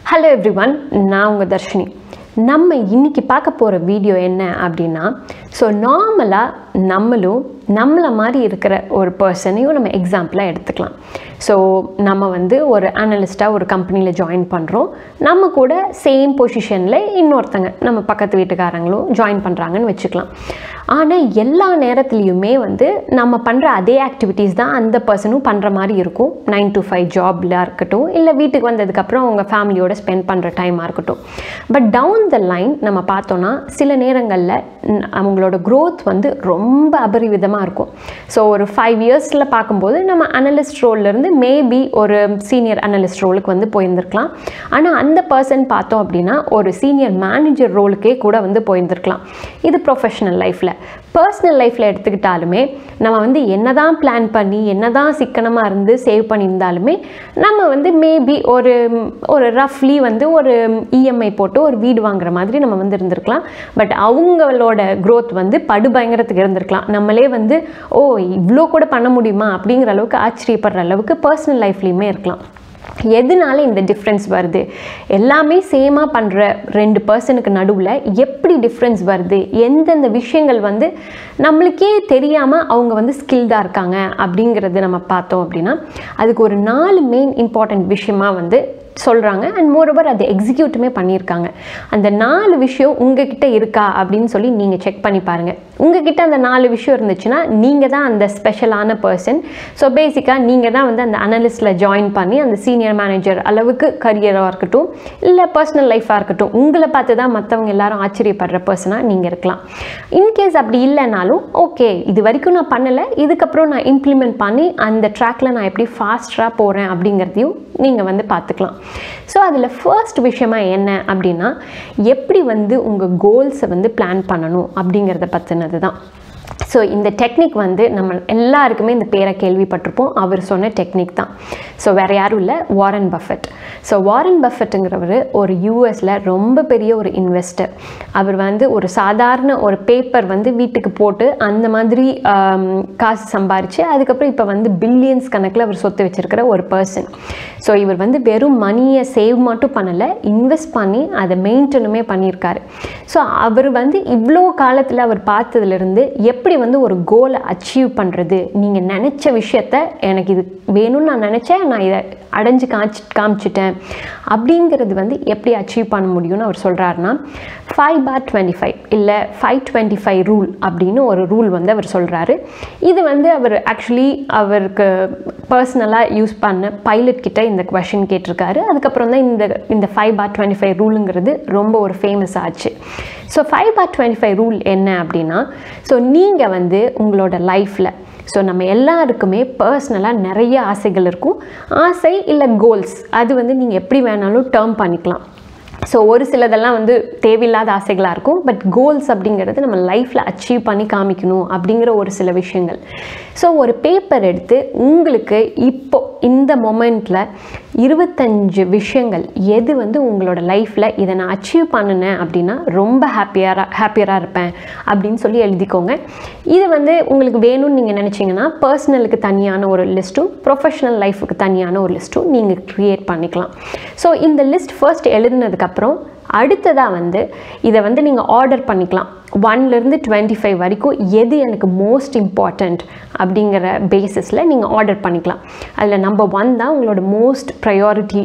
hello every one நான் உங்கள் தர்ஷினி நம்ம இன்னைக்கு பார்க்க போகிற வீடியோ என்ன அப்படின்னா ஸோ நார்மலாக நம்மளும் நம்மளை மாதிரி இருக்கிற ஒரு பர்சனையும் நம்ம எக்ஸாம்பிளாக எடுத்துக்கலாம் ஸோ நம்ம வந்து ஒரு அனலிஸ்ட்டாக ஒரு கம்பெனியில் ஜாயின் பண்ணுறோம் நம்ம கூட சேம் பொசிஷனில் இன்னொருத்தங்க நம்ம பக்கத்து வீட்டுக்காரங்களும் ஜாயின் பண்ணுறாங்கன்னு வச்சுக்கலாம் ஆனால் எல்லா நேரத்துலையுமே வந்து நம்ம பண்ணுற அதே ஆக்டிவிட்டீஸ் தான் அந்த பர்சனும் பண்ணுற மாதிரி இருக்கும் நைன் to ஃபைவ் ஜாபில் இருக்கட்டும் இல்லை வீட்டுக்கு வந்ததுக்கப்புறம் அவங்க ஃபேமிலியோட ஸ்பெண்ட் பண்ணுற டைமாக இருக்கட்டும் பட் டவுன் த லைன் நம்ம பார்த்தோன்னா சில நேரங்களில் ந- அவங்களோட growth வந்து ரொம்ப அபரிவிதமாக இருக்கும் ஸோ ஒரு ஃபைவ் இயர்ஸில் பார்க்கும்போது நம்ம அனலிஸ்ட் ரோல்லேருந்து மேபி ஒரு சீனியர் அனலிஸ்ட் ரோலுக்கு வந்து போயிருந்திருக்கலாம் ஆனால் அந்த பர்சன் பார்த்தோம் அப்படின்னா ஒரு சீனியர் மேனேஜர் ரோலுக்கே கூட வந்து போயிருந்திருக்கலாம் இது ப்ரொஃபஷனல் லைஃப்பில் பர்சனல் லைஃப்பில் எடுத்துக்கிட்டாலுமே நம்ம வந்து என்னதான் பிளான் பண்ணி என்னதான் சிக்கனமாக இருந்து சேவ் பண்ணியிருந்தாலுமே நம்ம வந்து மேபி ஒரு ஒரு ரஃப்லி வந்து ஒரு இஎம்ஐ போட்டு ஒரு வீடு வாங்குற மாதிரி நம்ம வந்து இருந்திருக்கலாம் பட் அவங்களோட growth வந்து படுபயங்கரத்துக்கு இருந்திருக்கலாம் நம்மளே வந்து ஓ இவ்வளோ கூட பண்ண முடியுமா அப்படிங்கிற அளவுக்கு ஆச்சரியப்படுற அளவுக்கு பர்சனல் லைஃப்லேயுமே இருக்கலாம் எதனால இந்த டிஃப்ரென்ஸ் வருது எல்லாமே சேமாக பண்ணுற ரெண்டு பர்சனுக்கு நடுவில் எப்படி டிஃப்ரென்ஸ் வருது எந்தெந்த விஷயங்கள் வந்து நம்மளுக்கே தெரியாமல் அவங்க வந்து ஸ்கில்டாக இருக்காங்க அப்படிங்கிறது நம்ம பார்த்தோம் அப்படின்னா அதுக்கு ஒரு நாலு மெயின் இம்பார்ட்டண்ட் விஷயமா வந்து சொல்கிறாங்க அண்ட் மோரோவர் அதை எக்ஸிக்யூட்டுமே பண்ணியிருக்காங்க அந்த நாலு விஷயம் உங்ககிட்ட இருக்கா அப்படின்னு சொல்லி நீங்கள் செக் பண்ணி பாருங்கள் உங்ககிட்ட அந்த நாலு விஷயம் இருந்துச்சுன்னா நீங்கள் தான் அந்த ஸ்பெஷலான பர்சன் ஸோ பேசிக்காக நீங்கள் தான் வந்து அந்த அனலிஸ்ட்டில் ஜாயின் பண்ணி அந்த சீனியர் மேனேஜர் அளவுக்கு கரியராக இருக்கட்டும் இல்லை பர்சனல் லைஃபாக இருக்கட்டும் உங்களை பார்த்து தான் மற்றவங்க எல்லாரும் ஆச்சரியப்படுற பர்சனாக நீங்கள் இருக்கலாம் இன்கேஸ் அப்படி இல்லைனாலும் ஓகே இது வரைக்கும் நான் பண்ணலை இதுக்கப்புறம் நான் இம்ப்ளிமெண்ட் பண்ணி அந்த ட்ராக்ல நான் எப்படி ஃபாஸ்ட்டாக போகிறேன் அப்படிங்கிறதையும் நீங்கள் வந்து பார்த்துக்கலாம் ஸோ அதில் ஃபர்ஸ்ட் விஷயமா என்ன அப்படின்னா எப்படி வந்து உங்கள் கோல்ஸை வந்து பிளான் பண்ணணும் அப்படிங்கிறத பற்றினது தான் ஸோ இந்த டெக்னிக் வந்து நம்ம எல்லாருக்குமே இந்த பேரை கேள்விப்பட்டிருப்போம் அவர் சொன்ன டெக்னிக் தான் ஸோ வேறு யாரும் இல்லை வாரன் பஃபெட் ஸோ வாரன் பஃபெட்டுங்கிறவர் ஒரு யூஎஸில் ரொம்ப பெரிய ஒரு இன்வெஸ்டர் அவர் வந்து ஒரு சாதாரண ஒரு பேப்பர் வந்து வீட்டுக்கு போட்டு அந்த மாதிரி ஆம், காசு சம்பாரித்து அதுக்கப்புறம் இப்போ வந்து பில்லியன்ஸ் கணக்கில் அவர் சொத்து வச்சிருக்கிற ஒரு பர்சன் ஸோ இவர் வந்து வெறும் மணியை சேவ் மட்டும் பண்ணலை இன்வெஸ்ட் பண்ணி அதை மெயின்டனுமே பண்ணியிருக்காரு ஸோ அவர் வந்து இவ்வளோ காலத்தில் அவர் பார்த்ததுலேருந்து எப்படி வந்து ஒரு கோலை அச்சீவ் பண்ணுறது நீங்கள் நினச்ச விஷயத்த எனக்கு இது வேணும்னு நான் நினச்சேன் நான் இதை அடைஞ்சு காமிச்சு காமிச்சிட்டேன் அப்படிங்கிறது வந்து எப்படி அச்சீவ் பண்ண முடியும்னு அவர் சொல்கிறாருன்னா ஃபைவ் பார் டுவெண்ட்டி ஃபைவ் இல்லை ஃபைவ் டுவெண்ட்டி ஃபைவ் ரூல் அப்படின்னு ஒரு ரூல் வந்து அவர் சொல்கிறாரு இது வந்து அவர் ஆக்சுவலி அவருக்கு பர்சனலாக யூஸ் பண்ண பைலட் கிட்ட இந்த கொஷின் கேட்டிருக்காரு அதுக்கப்புறம் தான் இந்த இந்த ஃபைவ் பார் டுவெண்ட்டி ஃபைவ் ரூலுங்கிறது ரொம்ப ஒரு ஃபேமஸ் ஆச்சு so five for twenty five rule என்ன அப்படின்னா ஸோ நீங்கள் வந்து உங்களோட லைஃப்பில் ஸோ நம்ம எல்லாருக்குமே பர்சனலாக நிறைய ஆசைகள் இருக்கும் ஆசை இல்லை கோல்ஸ் அது வந்து நீங்கள் எப்படி வேணாலும் டேர்ம் பண்ணிக்கலாம் ஸோ ஒரு சிலதெல்லாம் வந்து தேவையில்லாத ஆசைகளாக இருக்கும் பட் கோல்ஸ் அப்படிங்கிறது நம்ம லைஃப்பில் அச்சீவ் பண்ணி காமிக்கணும் அப்படிங்கிற ஒரு சில விஷயங்கள் ஸோ ஒரு பேப்பர் எடுத்து உங்களுக்கு இப்போ இந்த மொமெண்ட்டில் இருபத்தஞ்சு விஷயங்கள் எது வந்து உங்களோட லைஃப்பில் இதை நான் அச்சீவ் பண்ணினேன் அப்படின்னா ரொம்ப ஹாப்பியராக ஹாப்பியராக இருப்பேன் அப்படின்னு சொல்லி எழுதிக்கோங்க இது வந்து உங்களுக்கு வேணும்னு நீங்கள் நினச்சிங்கன்னா பர்சனலுக்கு தனியான ஒரு லிஸ்ட்டும் ப்ரொஃபஷனல் லைஃபுக்கு தனியான ஒரு லிஸ்ட்டும் நீங்கள் க்ரியேட் பண்ணிக்கலாம் ஸோ இந்த லிஸ்ட் ஃபர்ஸ்ட் எழுதுனதுக்கப்புறம் அடுத்ததாக வந்து இதை வந்து நீங்கள் ஆர்டர் பண்ணிக்கலாம் ஒன்லேருந்து டுவெண்ட்டி ஃபைவ் வரைக்கும் எது எனக்கு மோஸ்ட் இம்பார்ட்டண்ட் அப்படிங்கிற பேசிஸில் நீங்கள் ஆர்டர் பண்ணிக்கலாம் அதில் நம்பர் ஒன் தான் உங்களோட மோஸ்ட் ப்ரையாரிட்டி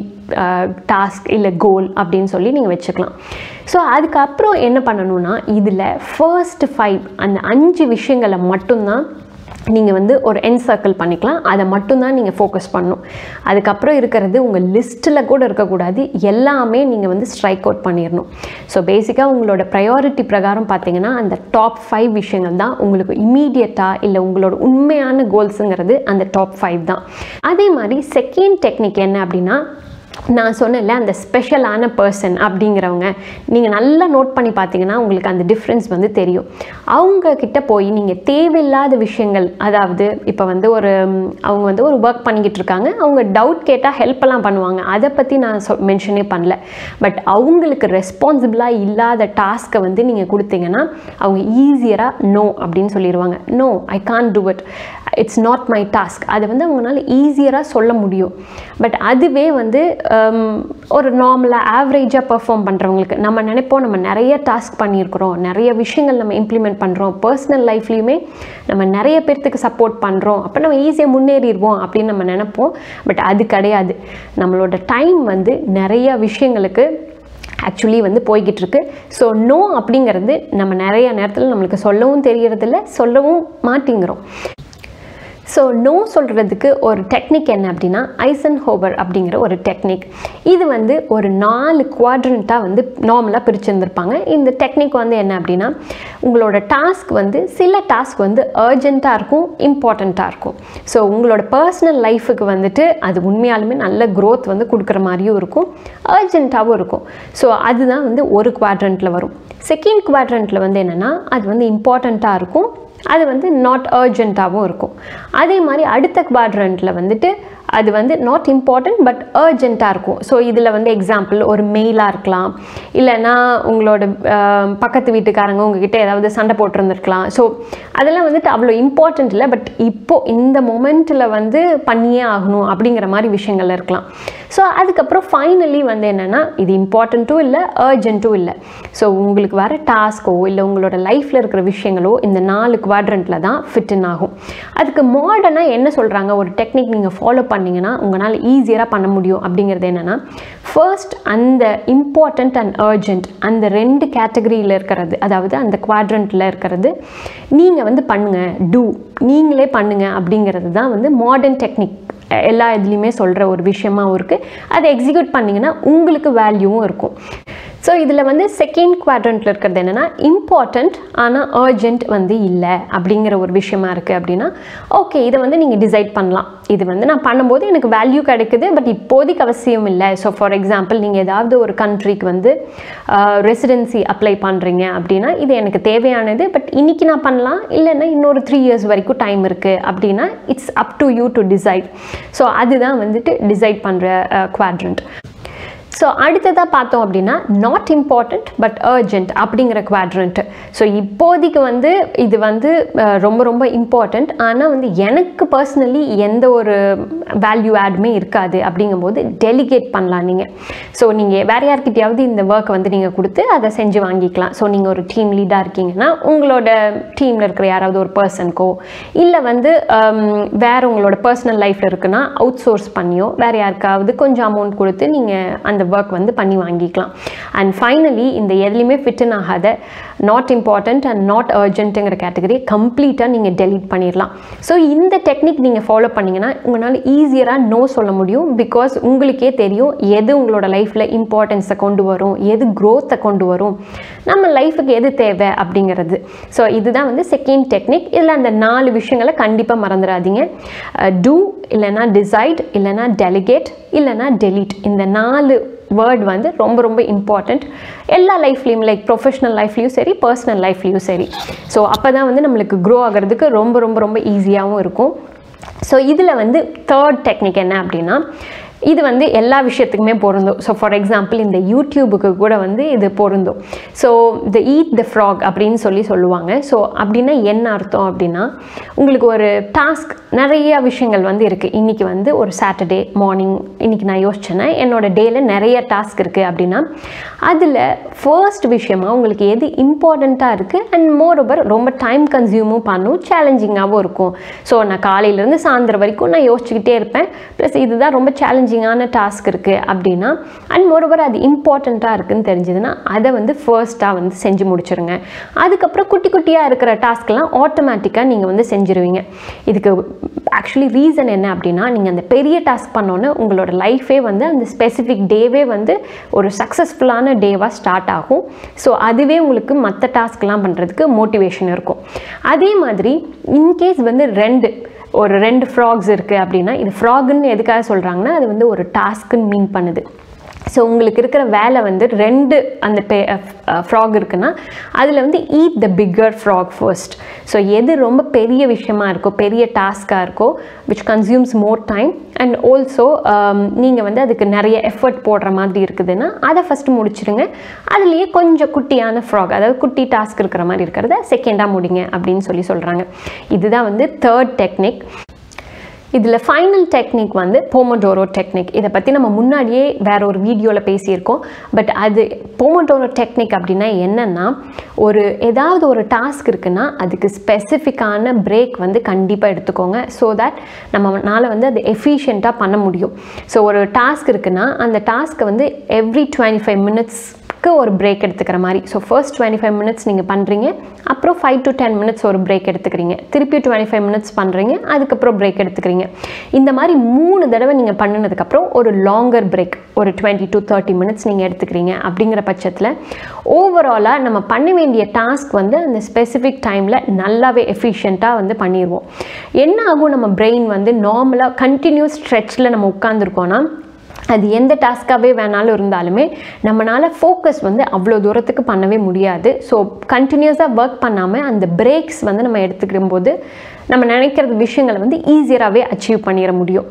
டாஸ்க் இல்லை கோல் அப்படின்னு சொல்லி நீங்கள் வச்சுக்கலாம் ஸோ அதுக்கப்புறம் என்ன பண்ணணும்னா இதில் ஃபர்ஸ்ட் ஃபைவ் அந்த அஞ்சு விஷயங்களை மட்டும்தான் நீங்கள் வந்து ஒரு என் சர்க்கிள் பண்ணிக்கலாம் அதை மட்டும்தான் நீங்கள் ஃபோக்கஸ் பண்ணணும் அதுக்கப்புறம் இருக்கிறது உங்கள் லிஸ்ட்டில் கூட இருக்கக்கூடாது எல்லாமே நீங்கள் வந்து ஸ்ட்ரைக் அவுட் பண்ணிடணும் ஸோ பேசிக்காக உங்களோட ப்ரையாரிட்டி பிரகாரம் பார்த்தீங்கன்னா அந்த டாப் ஃபைவ் விஷயங்கள் தான் உங்களுக்கு இமீடியட்டாக இல்லை உங்களோட உண்மையான கோல்ஸுங்கிறது அந்த டாப் ஃபைவ் தான் அதே மாதிரி செகண்ட் டெக்னிக் என்ன அப்படின்னா நான் சொன்னேன்ல அந்த ஸ்பெஷலான பர்சன் அப்படிங்கிறவங்க நீங்கள் நல்லா நோட் பண்ணி பார்த்தீங்கன்னா உங்களுக்கு அந்த டிஃப்ரென்ஸ் வந்து தெரியும் அவங்க கிட்ட போய் நீங்கள் தேவையில்லாத விஷயங்கள் அதாவது இப்போ வந்து ஒரு ம், அவங்க வந்து ஒரு ஒர்க் பண்ணிக்கிட்டு இருக்காங்க அவங்க டவுட் கேட்டால் ஹெல்ப்பெல்லாம் பண்ணுவாங்க அதை பற்றி நான் சொ மென்ஷனே பண்ணல பட் அவங்களுக்கு ரெஸ்பான்சிபிளாக இல்லாத டாஸ்க்கை வந்து நீங்கள் கொடுத்தீங்கன்னா அவங்க ஈஸியராக நோ அப்படின்னு சொல்லிடுவாங்க no I can't do it it's not my task அதை வந்து அவங்களால ஈஸியராக சொல்ல முடியும் பட் அதுவே வந்து ஹம், ஒரு நார்மலாக ஆவரேஜாக பெர்ஃபார்ம் பண்ணுறவங்களுக்கு நம்ம நினைப்போம் நம்ம நிறைய டாஸ்க் பண்ணியிருக்கிறோம் நிறைய விஷயங்கள் நம்ம இம்ப்ளிமெண்ட் பண்ணுறோம் பர்சனல் லைஃப்லேயுமே நம்ம நிறைய பேர்த்துக்கு சப்போர்ட் பண்ணுறோம் அப்போ நம்ம ஈஸியாக முன்னேறிடுவோம் அப்படின்னு நம்ம நினைப்போம் பட் அது கிடையாது நம்மளோட டைம் வந்து நிறைய விஷயங்களுக்கு ஆக்சுவலி வந்து போய்கிட்டு இருக்கு ஸோ நோ அப்படிங்கிறது நம்ம நிறைய நேரத்தில் நம்மளுக்கு சொல்லவும் தெரியறதில்ல சொல்லவும் மாட்டேங்கிறோம் ஸோ நோ சொல்கிறதுக்கு ஒரு டெக்னிக் என்ன அப்படின்னா ஐசன் ஹோவர் அப்படிங்கிற ஒரு டெக்னிக் இது வந்து ஒரு நாலு குவாட்ரண்ட்டாக வந்து நார்மலாக பிரிச்சிருந்துருப்பாங்க இந்த டெக்னிக் வந்து என்ன அப்படின்னா உங்களோட டாஸ்க் வந்து சில டாஸ்க் வந்து அர்ஜெண்ட்டாக இருக்கும் இம்பார்ட்டண்ட்டாக இருக்கும் ஸோ உங்களோட பர்சனல் லைஃபுக்கு வந்துட்டு அது உண்மையாலுமே நல்ல growth வந்து கொடுக்குற மாதிரியும் இருக்கும் அர்ஜெண்ட்டாகவும் இருக்கும் ஸோ அதுதான் வந்து ஒரு குவாட்ரண்ட்டில் வரும் செகண்ட் குவாட்ரண்ட்டில் வந்து என்னென்னா அது வந்து இம்பார்ட்டண்ட்டாக இருக்கும் அது வந்து நாட் அர்ஜென்ட்டாகவும் இருக்கும் அதே மாதிரி அடுத்த குவாட்ரண்ட்டில் வந்துட்டு அது வந்து நாட் இம்பார்ட்டன்ட் பட் அர்ஜென்ட்டாக இருக்கும் ஸோ இதில் வந்து எக்ஸாம்பிள் ஒரு மெயிலாக இருக்கலாம் இல்லைன்னா உங்களோட ஆஹ், பக்கத்து வீட்டுக்காரங்க உங்ககிட்ட ஏதாவது சண்டை போட்டிருந்துருக்கலாம் ஸோ அதெல்லாம் வந்துட்டு அவ்வளோ இம்பார்ட்டன்ட் இல்லை பட் இப்போ இந்த மொமெண்ட்டில் வந்து பண்ணியே ஆகணும் அப்படிங்கிற மாதிரி விஷயங்கள் இருக்கலாம் ஸோ அதுக்கப்புறம் ஃபைனலி வந்து என்னென்னா இது இம்பார்ட்டண்ட்டும் இல்லை அர்ஜென்ட்டும் இல்லை ஸோ உங்களுக்கு வர டாஸ்க்கோ இல்லை உங்களோட லைஃப்பில் இருக்கிற விஷயங்களோ இந்த நாலு குவாட்ரண்ட்டில் தான் ஃபிட்டின் ஆகும் அதுக்கு மாடர்னாக என்ன சொல்கிறாங்க ஒரு டெக்னிக் நீங்கள் ஃபாலோ பண்ணீங்கன்னா உங்களால் ஈஸியராக பண்ண முடியும் அப்படிங்கிறது என்னென்னா ஃபர்ஸ்ட் அந்த இம்பார்ட்டண்ட் அண்ட் அர்ஜென்ட் அந்த ரெண்டு கேட்டகரியில் இருக்கிறது அதாவது அந்த குவாட்ரண்ட்டில் இருக்கிறது நீங்கள் வந்து பண்ணுங்கள் டூ நீங்களே பண்ணுங்க அப்படிங்கிறது தான் வந்து மாடர்ன் டெக்னிக் எல்லா இதுலேயுமே சொல்கிற ஒரு விஷயமாவும் இருக்குது அதை எக்ஸிக்யூட் பண்ணிங்கன்னா உங்களுக்கு வேல்யூவும் இருக்கும் ஸோ இதில் வந்து செகண்ட் குவாட்ரண்ட்டில் இருக்கிறது என்னென்னா இம்பார்ட்டண்ட் ஆனால் அர்ஜென்ட் வந்து இல்லை அப்படிங்கிற ஒரு விஷயமா இருக்குது அப்படின்னா ஓகே இதை வந்து நீங்கள் டிசைட் பண்ணலாம் இது வந்து நான் பண்ணும்போது எனக்கு வேல்யூ கிடைக்குது பட் இப்போதைக்கு அவசியம் இல்லை ஸோ ஃபார் எக்ஸாம்பிள் நீங்கள் ஏதாவது ஒரு கண்ட்ரிக்கு வந்து ரெசிடென்சி அப்ளை பண்ணுறீங்க அப்படின்னா இது எனக்கு தேவையானது பட் இன்னைக்கு நான் பண்ணலாம் இல்லைன்னா இன்னொரு த்ரீ இயர்ஸ் வரைக்கும் டைம் இருக்குது அப்படின்னா it's up to you to decide so அதுதான் வந்துட்டு டிசைட் பண்ணுற குவாட்ரண்ட் ஸோ அடுத்ததாக பார்த்தோம் அப்படின்னா நாட் இம்பார்ட்டண்ட் பட் அர்ஜென்ட் அப்படிங்கிற குவாட்ரண்ட் ஸோ இப்போதைக்கு வந்து இது வந்து அஹ், ரொம்ப ரொம்ப இம்பார்ட்டண்ட் ஆனால் வந்து எனக்கு பர்சனலி எந்த ஒரு வேல்யூ ஆடுமே இருக்காது அப்படிங்கும்போது டெலிகேட் பண்ணலாம் நீங்கள் ஸோ நீங்கள் வேறு யார்கிட்டயாவது இந்த ஒர்க்கை வந்து நீங்கள் கொடுத்து அதை செஞ்சு வாங்கிக்கலாம் ஸோ நீங்கள் ஒரு டீம் லீடாக இருக்கீங்கன்னா உங்களோட டீமில் இருக்கிற யாராவது ஒரு பர்சனுக்கோ இல்லை வந்து ஹம், வேற உங்களோட பர்சனல் லைஃப்பில் இருக்குன்னா அவுட் சோர்ஸ் பண்ணியோ வேறு யாருக்காவது கொஞ்சம் அமௌண்ட் கொடுத்து நீங்கள் அந்த ஒர்க் வந்து பண்ணி வாங்கிக்கலாம் அண்ட் ஃபைனலி இந்த எதுலேயுமே ஃபிட்டன் ஆகாத நாட் இம்பார்ட்டண்ட் அண்ட் நாட் அர்ஜென்ட்டுங்கிற கேட்டகரியை கம்ப்ளீட்டாக நீங்கள் டெலீட் பண்ணிடலாம் ஸோ இந்த டெக்னிக் நீங்கள் ஃபாலோ பண்ணீங்கன்னா உங்களால் ஈஸியராக நோ சொல்ல முடியும் பிகாஸ் உங்களுக்கே தெரியும் எது உங்களோட லைஃப்பில் இம்பார்ட்டன்ஸை கொண்டு வரும் எது க்ரோத்தை கொண்டு வரும் நம்ம லைஃபுக்கு எது தேவை அப்படிங்கிறது ஸோ இதுதான் வந்து செகண்ட் டெக்னிக் இதில் அந்த நாலு விஷயங்களை கண்டிப்பாக மறந்துடாதீங்க டூ இல்லைன்னா டிசைட் இல்லைன்னா டெலிகேட் இல்லைன்னா டெலீட் இந்த நாலு வேர்ட் வந்து ரொம்ப ரொம்ப இம்பார்ட்டண்ட் எல்லா லைஃப்லேயும் லைக் ப்ரொஃபஷனல் லைஃப்லேயும் சரி பர்சனல் லைஃப்லேயும் சரி ஸோ அப்போ தான் வந்து நம்மளுக்கு க்ரோ ஆகிறதுக்கு ரொம்ப ரொம்ப ரொம்ப ஈஸியாகவும் இருக்கும் ஸோ இதில் வந்து தேர்ட் டெக்னிக் என்ன அப்படின்னா இது வந்து எல்லா விஷயத்துக்குமே பொருந்தும் ஸோ ஃபார் எக்ஸாம்பிள் இந்த யூடியூபுக்கு கூட வந்து இது பொருந்தும் so the eat the frog அப்படின்னு சொல்லி சொல்லுவாங்க ஸோ அப்படின்னா என்ன அர்த்தம் அப்படின்னா உங்களுக்கு ஒரு டாஸ்க் நிறைய விஷயங்கள் வந்து இருக்குது இன்றைக்கி வந்து ஒரு சாட்டர்டே மார்னிங் இன்றைக்கி நான் யோசிச்சேன்னா என்னோட டேயில் நிறைய டாஸ்க் இருக்குது அப்படின்னா அதில் ஃபர்ஸ்ட் விஷயமா உங்களுக்கு எது இம்பார்ட்டண்ட்டாக இருக்குது அண்ட் மோர் ஓவர் ரொம்ப டைம் கன்சியூமும் பண்ணும் சேலஞ்சிங்காகவும் இருக்கும் ஸோ நான் காலையிலேருந்து சாயந்தரம் வரைக்கும் நான் யோசிச்சுக்கிட்டே இருப்பேன் ப்ளஸ் இதுதான் ரொம்ப சேலஞ்சிங்கான டாஸ்க் இருக்குது அப்படின்னா அண்ட் மோர் ஓவர் அது இம்பார்ட்டண்ட்டாக இருக்குன்னு தெரிஞ்சதுன்னா அதை வந்து ஃபர்ஸ்ட்டாக வந்து செஞ்சு முடிச்சிருங்க அதுக்கப்புறம் குட்டி குட்டியாக இருக்கிற டாஸ்க்லாம் ஆட்டோமேட்டிக்காக நீங்கள் வந்து செஞ்சுருவீங்க இதுக்கு ஆக்சுவலி ரீசன் என்ன அப்படின்னா நீங்கள் அந்த பெரிய டாஸ்க் பண்ணோன்னே உங்களோட லைஃபே வந்து அந்த ஸ்பெசிஃபிக் டேவே வந்து ஒரு சக்ஸஸ்ஃபுல்லான டேவாக ஸ்டார்ட் ஆகும் ஸோ அதுவே உங்களுக்கு மற்ற டாஸ்க்லாம் பண்ணுறதுக்கு மோட்டிவேஷன் இருக்கும் அதே மாதிரி இன்கேஸ் வந்து ரெண்டு ஒரு ரெண்டு ஃப்ராக்ஸ் இருக்குது அப்படின்னா இது ஃப்ராகுன்னு எதுக்காக சொல்கிறாங்கன்னா அது வந்து ஒரு டாஸ்க்குன்னு மீன் பண்ணுது ஸோ உங்களுக்கு இருக்கிற வேலை வந்து ரெண்டு அந்த பே ஃப்ராக் இருக்குன்னா அதில் வந்து eat the bigger frog first so எது ரொம்ப பெரிய விஷயமா இருக்கோ பெரிய டாஸ்க்காக இருக்கோ which consumes more time and also நீங்கள் வந்து அதுக்கு நிறைய எஃபர்ட் போடுற மாதிரி இருக்குதுன்னா அதை ஃபஸ்ட்டு முடிச்சிடுங்க அதுலேயே கொஞ்சம் குட்டியான ஃப்ராக் அதாவது குட்டி டாஸ்க் இருக்கிற மாதிரி இருக்கிறத செகண்டாக முடிங்க அப்படின்னு சொல்லி சொல்கிறாங்க இதுதான் வந்து தேர்ட் டெக்னிக் இதில் ஃபைனல் டெக்னிக் வந்து போமோடோரோ டெக்னிக் இதை பற்றி நம்ம முன்னாடியே வேற ஒரு வீடியோவில் பேசியிருக்கோம் பட் அது போமோடோரோ டெக்னிக் அப்படின்னா என்னென்னா ஒரு ஏதாவது ஒரு டாஸ்க் இருக்குன்னா அதுக்கு ஸ்பெசிஃபிக்கான பிரேக் வந்து கண்டிப்பாக எடுத்துக்கோங்க ஸோ தட் நம்மனால வந்து அது எஃபிஷியண்ட்டாக பண்ண முடியும் ஸோ ஒரு டாஸ்க் இருக்குன்னா அந்த டாஸ்க்கை வந்து எவ்ரி டுவெண்ட்டி ஃபைவ் மினிட்ஸ்க்கு ஒரு பிரேக் எடுத்துக்கிற மாதிரி so first twenty five minutes நீங்கள் பண்ணுறீங்க அப்புறம் ஃபைவ் டு டென் மினிட்ஸ் ஒரு பிரேக் எடுத்துக்கிறீங்க திருப்பி டுவெண்ட்டி ஃபைவ் மினிட்ஸ் பண்ணுறீங்க அதுக்கப்புறம் பிரேக் எடுத்துக்கிறீங்க இந்த மாதிரி மூணு தடவை நீங்கள் பண்ணினதுக்கப்புறம் ஒரு லாங்கர் பிரேக் ஒரு டுவெண்ட்டி டு தேர்ட்டி மினிட்ஸ் நீங்கள் எடுத்துக்கிறீங்க அப்படிங்கிற பட்சத்தில் ஓவராலாக நம்ம பண்ண வேண்டிய டாஸ்க் வந்து அந்த ஸ்பெசிஃபிக் டைமில் நல்லாவே எஃபிஷியண்ட்டாக வந்து பண்ணிடுவோம் என்ன ஆகும் நம்ம பிரெயின் வந்து நார்மலாக கண்டினியூஸ் ஸ்ட்ரெச்சில் நம்ம உட்காந்துருக்கோன்னா அது எந்த டாஸ்க்காகவே வேணாலும் இருந்தாலுமே நம்மளால் ஃபோக்கஸ் வந்து அவ்வளோ தூரத்துக்கு பண்ணவே முடியாது ஸோ கண்டினியூஸாக ஒர்க் பண்ணாமல் அந்த பிரேக்ஸ் வந்து நம்ம எடுத்துக்கிற போது நம்ம நினைக்கிற விஷயங்களை வந்து ஈஸியராகவே அச்சீவ் பண்ணிட முடியும்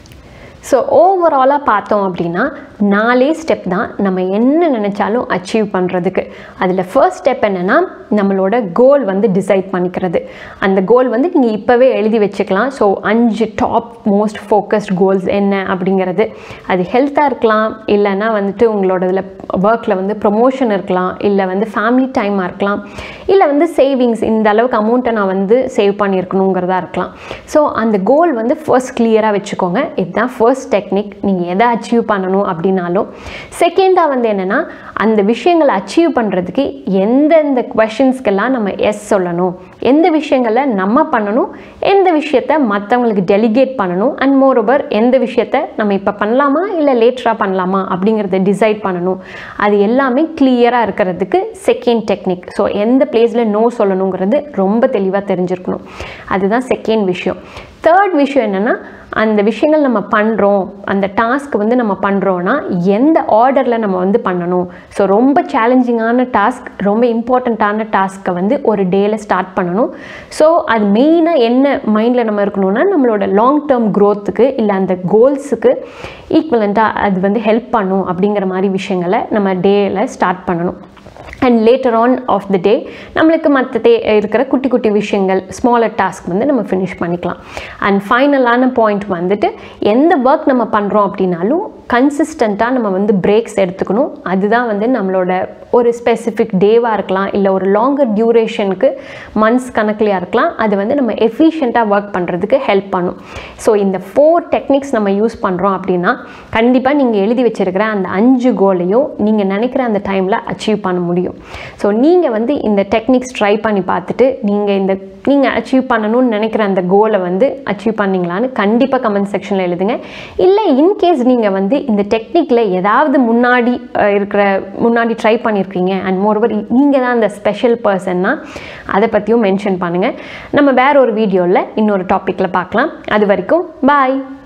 ஸோ ஓவராலாக பார்த்தோம் அப்படின்னா நாலே ஸ்டெப் தான் நம்ம என்ன நினச்சாலும் அச்சீவ் பண்ணுறதுக்கு அதில் ஃபர்ஸ்ட் ஸ்டெப் என்னென்னா நம்மளோட கோல் வந்து டிசைட் பண்ணிக்கிறது அந்த கோல் வந்து நீங்கள் இப்போவே எழுதி வச்சுக்கலாம் ஸோ அஞ்சு டாப் மோஸ்ட் ஃபோக்கஸ்ட் கோல்ஸ் என்ன அப்படிங்கிறது அது ஹெல்த்தாக இருக்கலாம் இல்லைன்னா வந்துட்டு உங்களோட இதில் ஒர்க்கில் வந்து ப்ரொமோஷன் இருக்கலாம் இல்லை வந்து ஃபேமிலி டைமாக இருக்கலாம் இல்லை வந்து சேவிங்ஸ் இந்த அளவுக்கு அமௌண்ட்டை நான் வந்து சேவ் பண்ணியிருக்கணுங்கிறதா இருக்கலாம் ஸோ அந்த கோல் வந்து ஃபர்ஸ்ட் கிளியராக வச்சுக்கோங்க இதுதான் ஃபர்ஸ்ட் டெக்னிக் நீங்கள் எதை அச்சீவ் பண்ணணும் அப்படின்னாலும் செகண்டாக வந்து என்னென்னா அந்த விஷயங்களை அச்சீவ் பண்ணுறதுக்கு எந்தெந்த கொஷின்ஸ்க்கெல்லாம் நம்ம எஸ் சொல்லணும் எந்த விஷயங்களை நம்ம பண்ணணும் எந்த விஷயத்த மற்றவங்களுக்கு டெலிகேட் பண்ணணும் அண்ட் மோரோவர் எந்த விஷயத்த நம்ம இப்போ பண்ணலாமா இல்லை லேட்டராக பண்ணலாமா அப்படிங்கிறத டிசைட் பண்ணணும் அது எல்லாமே கிளியராக இருக்கிறதுக்கு செகண்ட் டெக்னிக் ஸோ எந்த பிளேஸில் நோ சொல்லணுங்கிறது ரொம்ப தெளிவாக தெரிஞ்சிருக்கணும் அதுதான் செகண்ட் விஷயம் தேர்ட் விஷயம் என்னென்னா அந்த விஷயங்கள் நம்ம பண்ணுறோம் அந்த டாஸ்க் வந்து நம்ம பண்ணுறோன்னா எந்த ஆர்டரில் நம்ம வந்து பண்ணணும் ஸோ ரொம்ப சேலஞ்சிங்கான டாஸ்க் ரொம்ப இம்பார்ட்டண்ட்டான டாஸ்க்கை வந்து ஒரு டேயில் ஸ்டார்ட் பண்ணணும் ஸோ அது மெயினாக என்ன மைண்டில் நம்ம இருக்கணும்னா நம்மளோட லாங் டேர்ம் க்ரோத்துக்கு இல்லை அந்த கோல்ஸுக்கு ஈக்குவலண்ட்டாக அது வந்து ஹெல்ப் பண்ணும் அப்படிங்கிற மாதிரி விஷயங்களை நம்ம டேயில் ஸ்டார்ட் பண்ணணும் and later on of the day நம்மளுக்கு மற்ற தே இருக்கிற குட்டி குட்டி விஷயங்கள் ஸ்மாலர் டாஸ்க் வந்து நம்ம ஃபினிஷ் பண்ணிக்கலாம் அண்ட் ஃபைனலான பாயிண்ட் வந்துட்டு எந்த ஒர்க் நம்ம பண்ணுறோம் அப்படின்னாலும் கன்சிஸ்டண்ட்டாக நம்ம வந்து பிரேக்ஸ் எடுத்துக்கணும் அதுதான் வந்து நம்மளோட ஒரு ஸ்பெசிஃபிக் டேவாக இருக்கலாம் இல்லை ஒரு லாங்கர் டியூரேஷனுக்கு மந்த்ஸ் கணக்குலையாக இருக்கலாம் அது வந்து நம்ம எஃபிஷியண்ட்டாக ஒர்க் பண்ணுறதுக்கு ஹெல்ப் பண்ணும் ஸோ இந்த ஃபோர் டெக்னிக்ஸ் நம்ம யூஸ் பண்ணுறோம் அப்படின்னா கண்டிப்பாக நீங்கள் எழுதி வச்சிருக்கிற அந்த அஞ்சு கோலையும் நீங்கள் நினைக்கிற அந்த டைமில் அச்சீவ் பண்ண முடியும் ஸோ நீங்கள் வந்து இந்த டெக்னிக்ஸ் ட்ரை பண்ணி பார்த்துட்டு நீங்கள் இந்த நீங்கள் அச்சீவ் பண்ணணும்னு நினைக்கிற அந்த கோலை வந்து அச்சீவ் பண்ணீங்களான்னு கண்டிப்பாக கமெண்ட் செக்ஷனில் எழுதுங்க இல்லை இன்கேஸ் நீங்கள் வந்து இந்த டெக்னிக்கில் ஏதாவது முன்னாடி அஹ், இருக்கிற முன்னாடி ட்ரை பண்ணியிருக்கீங்க அண்ட் மோரோவர் நீங்கள் தான் அந்த ஸ்பெஷல் பர்சன்னா அதை பற்றியும் மென்ஷன் பண்ணுங்கள் நம்ம வேற ஒரு வீடியோவில் இன்னொரு டாப்பிக்கில் பார்க்கலாம் அது வரைக்கும் பாய்